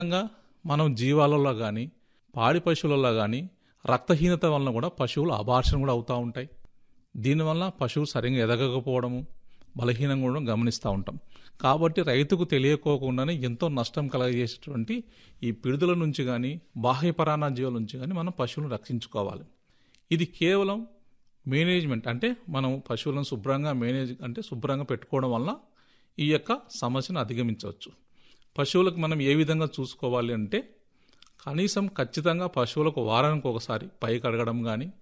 విధంగా మనం జీవాలలో కానీ పాడి పశువులలో కానీ రక్తహీనత వలన కూడా పశువులు అబార్షన్ కూడా అవుతూ ఉంటాయి దీనివల్ల పశువు సరిగ్గా ఎదగకపోవడము బలహీనంగా ఉండడం గమనిస్తూ ఉంటాం కాబట్టి రైతుకు తెలియకోకుండానే ఎంతో నష్టం కలగజేసేటువంటి ఈ పిడుదల నుంచి కానీ బాహ్య పరాణ జీవుల నుంచి కానీ మనం పశువులను రక్షించుకోవాలి ఇది కేవలం మేనేజ్మెంట్ అంటే మనం పశువులను శుభ్రంగా మేనేజ్ అంటే శుభ్రంగా పెట్టుకోవడం వల్ల ఈ యొక్క సమస్యను అధిగమించవచ్చు పశువులకు మనం ఏ విధంగా చూసుకోవాలి అంటే కనీసం ఖచ్చితంగా పశువులకు వారానికి ఒకసారి పై కడగడం కానీ